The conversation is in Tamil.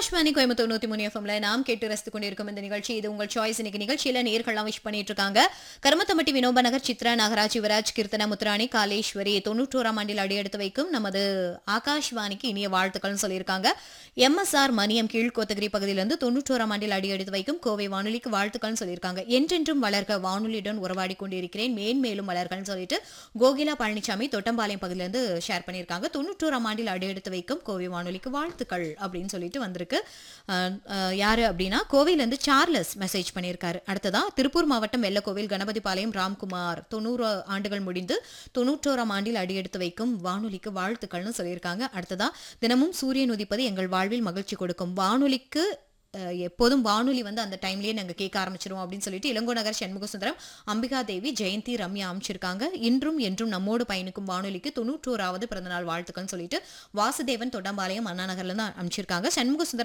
ஆகாஷ்வாணி கோயம்புத்தூர் நூத்தி மூணு எஃப்எம்ல நாம் கேட்டு ரசித்துக் கொண்டிருக்கும் இந்த நிகழ்ச்சி இது உங்கள் சாய்ஸ் இன்னைக்கு நிகழ்ச்சியில நேர்கள்லாம் விஷ் பண்ணிட்டு இருக்காங்க கருமத்தம்பட்டி வினோப நகர் சித்ரா நாகராஜ் யுவராஜ் கீர்த்தனா முத்துராணி காலேஸ்வரி தொண்ணூற்றோராம் ஆண்டில் அடியெடுத்து வைக்கும் நமது ஆகாஷ்வாணிக்கு இனிய வாழ்த்துக்கள்னு சொல்லியிருக்காங்க எம்எஸ்ஆர் மணியம் கீழ்கோத்தகிரி பகுதியிலிருந்து தொண்ணூற்றோராம் ஆண்டில் அடியெடுத்து வைக்கும் கோவை வானொலிக்கு வாழ்த்துக்கள்னு சொல்லியிருக்காங்க என்றென்றும் வளர்க வானொலியுடன் உறவாடி கொண்டிருக்கிறேன் மேன்மேலும் வளர்கள்னு சொல்லிட்டு கோகிலா பழனிசாமி தொட்டம்பாளையம் பகுதியிலிருந்து ஷேர் பண்ணியிருக்காங்க தொண்ணூற்றோராம் ஆண்டில் அடியெடுத்து வைக்கும் கோவை வானொலிக்கு வாழ்த்துக்கள் அப்படின்னு சொல்லிட்டு வந்திருக்கு அஹ், அஹ், யாரு அப்படின்னா கோவையிலேருந்து சார்லஸ் மெசேஜ் பண்ணியிருக்காரு அடுத்ததா திருப்பூர் மாவட்டம் வெள்ளக்கோவில் கணபதிபாளையம் ராம்குமார் தொண்ணூறு ஆண்டுகள் முடிந்து தொண்ணூற்றோராம் ஆண்டில் அடியெடுத்து வைக்கும் வானொலிக்கு வாழ்த்துக்கள்னு சொல்லியிருக்காங்க அடுத்ததா தினமும் சூரியன் உதிப்பது எங்கள் வாழ்வில் மகிழ்ச்சி கொடுக்கும் வானொலிக்கு அஹ், எப்போதும் வானொலி வந்து அந்த டைம்லயே நாங்க கேட்க ஆரம்பிச்சிருவோம் அப்படின்னு சொல்லிட்டு இளங்கோ நகர் சண்முக சுந்தரம் அம்பிகா தேவி ஜெயந்தி ரம்யா அமைச்சிருக்காங்க இன்றும் என்றும் நம்மோடு பயணிக்கும் வானொலிக்கு தொண்ணூற்றோராவது பிறந்தநாள் வாழ்த்துக்கள்னு சொல்லிட்டு வாசுதேவன் தொட்டம்பாளையம் அண்ணா நகர்ல இருந்து அமைச்சிருக்காங்க சண்முக சுந்தரம்